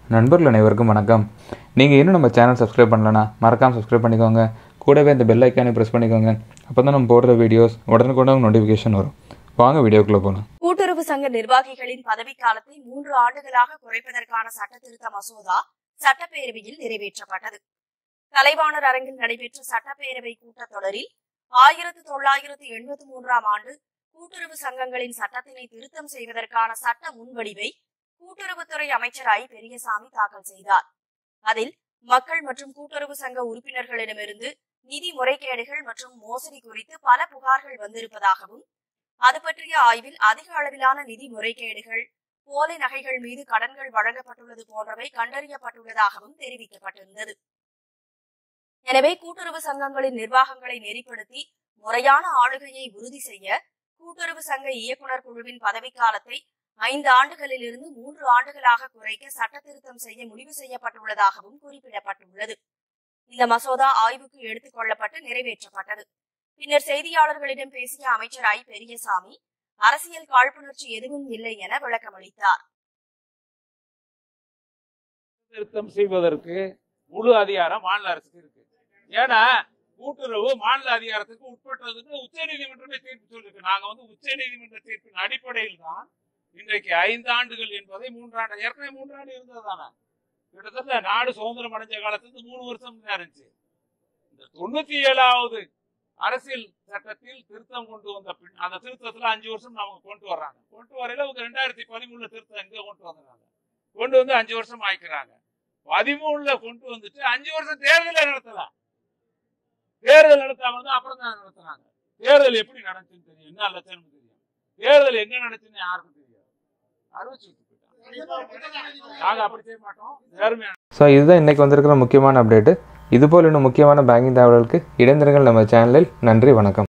நண்பர்கள் அனைவருக்கும் வணக்கம் நீங்கள் இன்னும் நம்ம சேனல் சப்ஸ்கிரைப் பண்ணலனா மறக்காமல் சப்ஸ்கிரைப் பண்ணிக்கோங்க கூடவே இந்த பெல் ஐக்கானை ப்ரெஸ் பண்ணிக்கோங்க அப்போ தான் நம்ம போடுற வீடியோஸ் உடனுக்குடன் நோட்டிஃபிகேஷன் வரும் வாங்க வீடியோக்குள்ளே போகலாம் கூட்டுறவு சங்க நிர்வாகிகளின் பதவிக்காலத்தை மூன்று ஆண்டுகளாக குறைப்பதற்கான சட்ட திருத்த மசோதா சட்டப்பேரவையில் நிறைவேற்றப்பட்டது கலைவாணர் அரங்கில் நடைபெற்ற சட்டப்பேரவை கூட்டத்தொடரில் ஆயிரத்து தொள்ளாயிரத்து எண்பத்தி மூன்றாம் ஆண்டு கூட்டுறவு சங்கங்களின் சட்டத்தினை திருத்தம் செய்வதற்கான சட்ட முன்வடிவை கூட்டுறவுத்துறை அமைச்சர் ஐ பெரியசாமி தாக்கல் செய்தார் அதில் மக்கள் மற்றும் கூட்டுறவு சங்க உறுப்பினர்களிடமிருந்து நிதி முறைகேடுகள் மற்றும் மோசடி குறித்து பல புகார்கள் வந்திருப்பதாகவும் அது பற்றிய ஆய்வில் அதிக அளவிலான நிதி முறைகேடுகள் போலி நகைகள் மீது கடன்கள் வழங்கப்பட்டுள்ளது போன்றவை கண்டறியப்பட்டுள்ளதாகவும் தெரிவிக்கப்பட்டிருந்தது எனவே கூட்டுறவு சங்கங்களின் நிர்வாகங்களை நெறிப்படுத்தி முறையான ஆளுகையை உறுதி செய்ய கூட்டுறவு சங்க இயக்குனர் குழுவின் பதவிக்காலத்தை ஐந்து ஆண்டுகளில் இருந்து மூன்று ஆண்டுகளாக குறைக்க சட்ட திருத்தம் செய்ய முடிவு செய்யப்பட்டுள்ளதாகவும் குறிப்பிடப்பட்டுள்ளது இந்த மசோதா ஆய்வுக்கு எடுத்துக் கொள்ளப்பட்டு நிறைவேற்றப்பட்டது பின்னர் செய்தியாளர்களிடம் பேசிய அமைச்சர் ஐ பெரியசாமி அரசியல் காழ்ப்புணர்ச்சி எதுவும் இல்லை என விளக்கமளித்தார் திருத்தம் செய்வதற்கு முழு அதிகாரம் மாநில அரசுக்கு இருக்கு ஏன்னா கூட்டுறவு மாநில அதிகாரத்துக்கு உட்பட்டதுன்னு உச்ச நீதிமன்றமே தீர்ப்பு சொல்லிருக்கு நாங்க வந்து உச்ச நீதிமன்ற தீர்ப்பின் அடிப்படையில் தான் இன்றைக்கு ஐந்து ஆண்டுகள் என்பதை மூன்றாண்டு ஏற்கனவே மூன்றாண்டு இருந்தது தானே கிட்டத்தட்ட நாடு சுதந்திரம் அடைஞ்ச காலத்துல இருந்து மூணு வருஷம் தான் இருந்துச்சு இந்த தொண்ணூத்தி ஏழாவது அரசியல் சட்டத்தில் திருத்தம் கொண்டு வந்த பின் அந்த திருத்தத்துல அஞ்சு வருஷம் அவங்க கொண்டு வர்றாங்க கொண்டு வரையில அவங்க ரெண்டாயிரத்தி பதிமூணுல திருத்தம் எங்க கொண்டு வந்தாங்க கொண்டு வந்து அஞ்சு வருஷம் ஆயிக்கிறாங்க பதிமூணுல கொண்டு வந்துட்டு அஞ்சு வருஷம் தேர்தலை நடத்தலாம் தேர்தல் நடத்தாம வந்து அப்புறம் தான் நடத்துனாங்க தேர்தல் எப்படி நடந்துச்சுன்னு தெரியும் என்ன லட்சணம் தெரியும் தேர்தல் எங்க நடந்துச்சுன்னு யாருக்கும் தெரியாது அறிவிச்சு விட்டு போயிட்டாங்க. நாங்க அப்படி செய்ய மாட்டோம் நேர்மையா ஸோ இதுதான் இன்றைக்கி வந்திருக்கிற முக்கியமான அப்டேட்டு இதுபோல் இன்னும் முக்கியமான பேங்கிங் தகவல்களுக்கு இடைந்திருங்கள் நம்ம சேனலில் நன்றி வணக்கம்